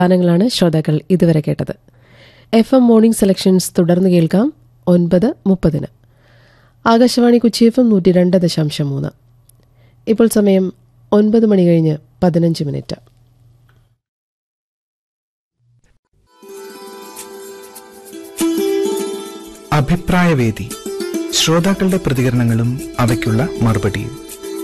ഗാനങ്ങളാണ് ശ്രോതാക്കൾ ഇതുവരെ കേട്ടത് എഫ് എം മോർണിംഗ് സെലക്ഷൻസ് തുടർന്ന് കേൾക്കാം ഒൻപത് മുപ്പതിന് ആകാശവാണി കൊച്ചി എഫ് എം നൂറ്റി രണ്ട് ദശാംശം മൂന്ന് ഇപ്പോൾ സമയം ഒൻപത് മണി കഴിഞ്ഞ് പതിനഞ്ച് മിനിറ്റ് അഭിപ്രായവേദി ശ്രോതാക്കളുടെ പ്രതികരണങ്ങളും അവയ്ക്കുള്ള മറുപടിയും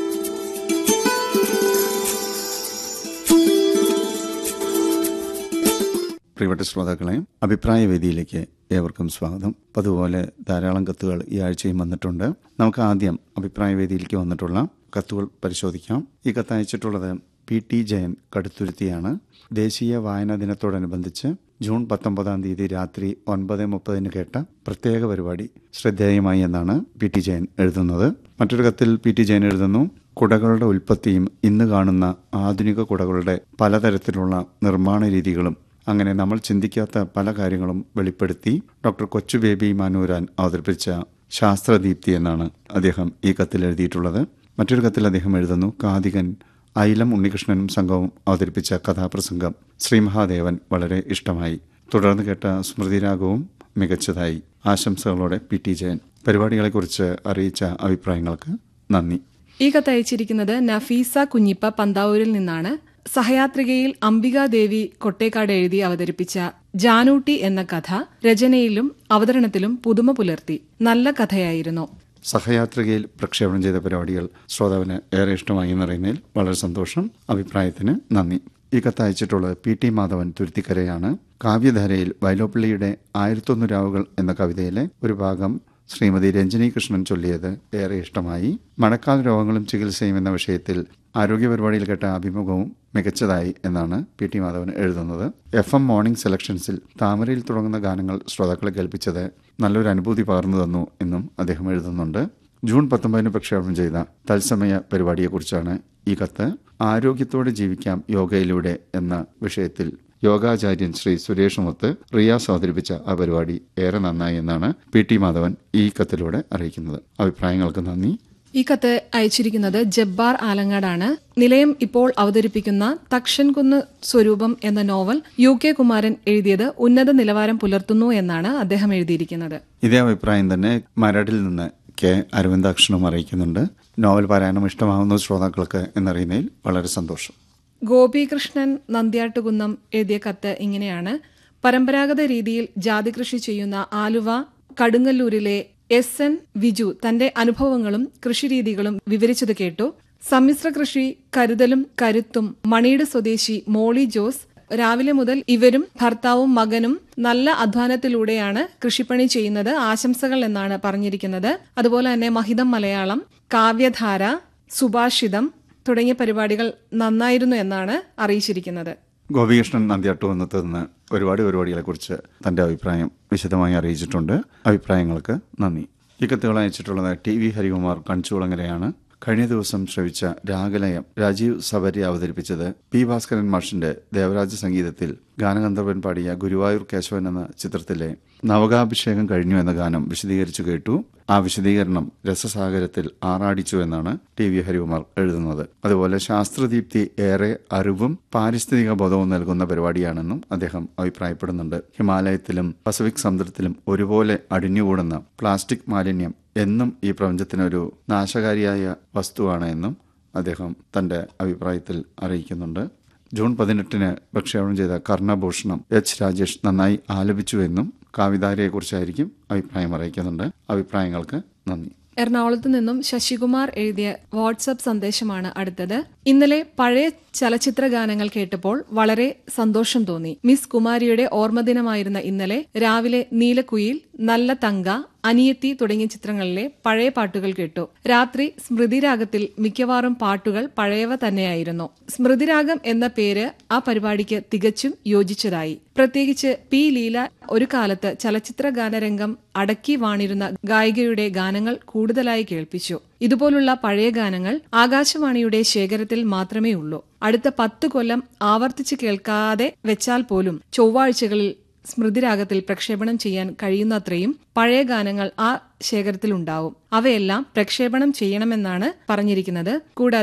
പ്രിയപ്പെട്ട ശ്രോതാക്കളെ അഭിപ്രായ വേദിയിലേക്ക് ഏവർക്കും സ്വാഗതം അതുപോലെ ധാരാളം കത്തുകൾ ഈ ആഴ്ചയും വന്നിട്ടുണ്ട് നമുക്ക് ആദ്യം അഭിപ്രായ വേദിയിലേക്ക് വന്നിട്ടുള്ള കത്തുകൾ പരിശോധിക്കാം ഈ കത്ത് അയച്ചിട്ടുള്ളത് പി ടി ജയൻ കടുത്തുരുത്തിയാണ് ദേശീയ വായനാ ദിനത്തോടനുബന്ധിച്ച് ജൂൺ പത്തൊമ്പതാം തീയതി രാത്രി ഒൻപത് മുപ്പതിന് കേട്ട പ്രത്യേക പരിപാടി ശ്രദ്ധേയമായി എന്നാണ് പി ടി ജയൻ എഴുതുന്നത് മറ്റൊരു കത്തിൽ പി ടി ജയൻ എഴുതുന്നു കുടകളുടെ ഉൽപ്പത്തിയും ഇന്ന് കാണുന്ന ആധുനിക കുടകളുടെ പലതരത്തിലുള്ള നിർമ്മാണ രീതികളും അങ്ങനെ നമ്മൾ ചിന്തിക്കാത്ത പല കാര്യങ്ങളും വെളിപ്പെടുത്തി ഡോക്ടർ കൊച്ചു ബേബി മാനൂരാൻ അവതരിപ്പിച്ച ശാസ്ത്രദീപ്തി എന്നാണ് അദ്ദേഹം ഈ കത്തിൽ എഴുതിയിട്ടുള്ളത് മറ്റൊരു കത്തിൽ അദ്ദേഹം എഴുതുന്നു കാതികൻ ഐലം ഉണ്ണികൃഷ്ണനും സംഘവും അവതരിപ്പിച്ച കഥാപ്രസംഗം ശ്രീമഹാദേവൻ വളരെ ഇഷ്ടമായി തുടർന്ന് കേട്ട സ്മൃതിരാഗവും മികച്ചതായി ആശംസകളോടെ പി ടി ജയൻ പരിപാടികളെക്കുറിച്ച് അറിയിച്ച അഭിപ്രായങ്ങൾക്ക് നന്ദി ഈ കത്ത് അയച്ചിരിക്കുന്നത് നഫീസ കുഞ്ഞിപ്പ പന്താവൂരിൽ നിന്നാണ് സഹയാത്രികയിൽ അംബികാദേവി കൊട്ടേക്കാട് എഴുതി അവതരിപ്പിച്ച ജാനൂട്ടി എന്ന കഥ രചനയിലും അവതരണത്തിലും പുതുമ പുലർത്തി നല്ല കഥയായിരുന്നു സഹയാത്രികയിൽ പ്രക്ഷേപണം ചെയ്ത പരിപാടികൾ ശ്രോതാവിന് ഏറെ ഇഷ്ടമായി എന്നറിയുന്നതിൽ വളരെ സന്തോഷം അഭിപ്രായത്തിന് നന്ദി ഈ കത്ത് അയച്ചിട്ടുള്ളത് പി ടി മാധവൻ തുരുത്തിക്കരയാണ് കാവ്യധാരയിൽ വൈലോപ്പിള്ളിയുടെ ആയിരത്തൊന്ന് രാവുകൾ എന്ന കവിതയിലെ ഒരു ഭാഗം ശ്രീമതി രഞ്ജിനി കൃഷ്ണൻ ചൊല്ലിയത് ഏറെ ഇഷ്ടമായി മഴക്കാല രോഗങ്ങളും ചികിത്സയും എന്ന വിഷയത്തിൽ ആരോഗ്യ പരിപാടിയിൽ കേട്ട അഭിമുഖവും മികച്ചതായി എന്നാണ് പി ടി മാധവൻ എഴുതുന്നത് എഫ് എം മോർണിംഗ് സെലക്ഷൻസിൽ താമരയിൽ തുടങ്ങുന്ന ഗാനങ്ങൾ ശ്രോതാക്കളെ കേൾപ്പിച്ചത് നല്ലൊരു അനുഭൂതി പകർന്നു തന്നു എന്നും അദ്ദേഹം എഴുതുന്നുണ്ട് ജൂൺ പത്തൊമ്പതിന് പ്രക്ഷേപണം ചെയ്ത തത്സമയ പരിപാടിയെക്കുറിച്ചാണ് ഈ കത്ത് ആരോഗ്യത്തോടെ ജീവിക്കാം യോഗയിലൂടെ എന്ന വിഷയത്തിൽ യോഗാചാര്യൻ ശ്രീ സുരേഷ് മുത്ത് റിയാസ് അവതരിപ്പിച്ച ആ പരിപാടി ഏറെ നന്നായി എന്നാണ് പി ടി മാധവൻ ഈ കത്തിലൂടെ അറിയിക്കുന്നത് അഭിപ്രായങ്ങൾക്ക് നന്ദി ഈ കത്ത് അയച്ചിരിക്കുന്നത് ജബ്ബാർ ആലങ്ങാടാണ് നിലയം ഇപ്പോൾ അവതരിപ്പിക്കുന്ന തക്ഷൻകുന്ന് സ്വരൂപം എന്ന നോവൽ യു കെ കുമാരൻ എഴുതിയത് ഉന്നത നിലവാരം പുലർത്തുന്നു എന്നാണ് അദ്ദേഹം എഴുതിയിരിക്കുന്നത് ഇതേ അഭിപ്രായം തന്നെ മരടിൽ നിന്ന് കെ അരവിന്ദാക്ഷനും അറിയിക്കുന്നുണ്ട് നോവൽ പാരായണം ഇഷ്ടമാവുന്ന ശ്രോതാക്കൾക്ക് എന്നറിയുന്നതിൽ വളരെ സന്തോഷം ഗോപികൃഷ്ണൻ നന്ദ്യാട്ടുകുന്നം എഴുതിയ കത്ത് ഇങ്ങനെയാണ് പരമ്പരാഗത രീതിയിൽ ജാതി കൃഷി ചെയ്യുന്ന ആലുവ കടുങ്ങല്ലൂരിലെ എസ് എൻ വിജു തന്റെ അനുഭവങ്ങളും കൃഷിരീതികളും വിവരിച്ചത് കേട്ടു സമ്മിശ്ര കൃഷി കരുതലും കരുത്തും മണിയുടെ സ്വദേശി മോളി ജോസ് രാവിലെ മുതൽ ഇവരും ഭർത്താവും മകനും നല്ല അധ്വാനത്തിലൂടെയാണ് കൃഷിപ്പണി ചെയ്യുന്നത് ആശംസകൾ എന്നാണ് പറഞ്ഞിരിക്കുന്നത് അതുപോലെ തന്നെ മഹിതം മലയാളം കാവ്യധാര സുഭാഷിതം തുടങ്ങിയ പരിപാടികൾ നന്നായിരുന്നു എന്നാണ് അറിയിച്ചിരിക്കുന്നത് ഗോപികൃഷ്ണൻ നന്ദ്യാട്ടുവന്നത്ത് നിന്ന് ഒരുപാട് പരിപാടികളെക്കുറിച്ച് തന്റെ അഭിപ്രായം വിശദമായി അറിയിച്ചിട്ടുണ്ട് അഭിപ്രായങ്ങൾക്ക് നന്ദി ഈ കത്തുകൾ അയച്ചിട്ടുള്ളത് ടി വി ഹരികുമാർ കണിച്ചുകുളങ്ങരയാണ് കഴിഞ്ഞ ദിവസം ശ്രവിച്ച രാഗലയം രാജീവ് സബരി അവതരിപ്പിച്ചത് പി ഭാസ്കരൻ മാഷിന്റെ ദേവരാജ സംഗീതത്തിൽ ഗാനഗന്ധർവൻ പാടിയ ഗുരുവായൂർ കേശവൻ എന്ന ചിത്രത്തിലെ നവകാഭിഷേകം കഴിഞ്ഞു എന്ന ഗാനം വിശദീകരിച്ചു കേട്ടു ആ വിശദീകരണം രസസാഗരത്തിൽ ആറാടിച്ചു എന്നാണ് ടി വി ഹരികുമാർ എഴുതുന്നത് അതുപോലെ ശാസ്ത്രദീപ്തി ഏറെ അറിവും പാരിസ്ഥിതിക ബോധവും നൽകുന്ന പരിപാടിയാണെന്നും അദ്ദേഹം അഭിപ്രായപ്പെടുന്നുണ്ട് ഹിമാലയത്തിലും പസഫിക് സമുദ്രത്തിലും ഒരുപോലെ അടിഞ്ഞുകൂടുന്ന പ്ലാസ്റ്റിക് മാലിന്യം എന്നും ഈ പ്രപഞ്ചത്തിനൊരു നാശകാരിയായ വസ്തുവാണ് എന്നും അദ്ദേഹം തന്റെ അഭിപ്രായത്തിൽ അറിയിക്കുന്നുണ്ട് ജൂൺ പതിനെട്ടിന് പ്രക്ഷേപണം ചെയ്ത കർണഭൂഷണം എച്ച് രാജേഷ് നന്നായി ആലപിച്ചു എന്നും കാവിധാരയെക്കുറിച്ചായിരിക്കും അഭിപ്രായം അറിയിക്കുന്നുണ്ട് അഭിപ്രായങ്ങൾക്ക് നന്ദി എറണാകുളത്ത് നിന്നും ശശികുമാർ എഴുതിയ വാട്സപ്പ് സന്ദേശമാണ് അടുത്തത് ഇന്നലെ പഴയ ചലച്ചിത്ര ഗാനങ്ങൾ കേട്ടപ്പോൾ വളരെ സന്തോഷം തോന്നി മിസ് കുമാരിയുടെ ഓർമ്മദിനമായിരുന്ന ഇന്നലെ രാവിലെ നീലക്കുയിൽ നല്ല തങ്ക അനിയത്തി തുടങ്ങിയ ചിത്രങ്ങളിലെ പഴയ പാട്ടുകൾ കേട്ടു രാത്രി സ്മൃതിരാഗത്തിൽ മിക്കവാറും പാട്ടുകൾ പഴയവ തന്നെയായിരുന്നു സ്മൃതിരാഗം എന്ന പേര് ആ പരിപാടിക്ക് തികച്ചും യോജിച്ചതായി പ്രത്യേകിച്ച് പി ലീല ഒരു കാലത്ത് ചലച്ചിത്ര ഗാനരംഗം അടക്കി വാണിരുന്ന ഗായികയുടെ ഗാനങ്ങൾ കൂടുതലായി കേൾപ്പിച്ചു ഇതുപോലുള്ള പഴയ ഗാനങ്ങൾ ആകാശവാണിയുടെ ശേഖരത്തിൽ മാത്രമേ ഉള്ളൂ അടുത്ത പത്ത് കൊല്ലം ആവർത്തിച്ച് കേൾക്കാതെ വെച്ചാൽ പോലും ചൊവ്വാഴ്ചകളിൽ സ്മൃതിരാഗത്തിൽ പ്രക്ഷേപണം ചെയ്യാൻ കഴിയുന്നത്രയും പഴയ ഗാനങ്ങൾ ആ ശേഖരത്തിലുണ്ടാവും അവയെല്ലാം പ്രക്ഷേപണം ചെയ്യണമെന്നാണ് പറഞ്ഞിരിക്കുന്നത് കൂടാതെ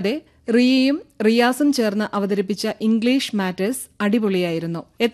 റിയയും റിയാസും ചേർന്ന് അവതരിപ്പിച്ച ഇംഗ്ലീഷ് മാറ്റേഴ്സ് അടിപൊളിയായിരുന്നു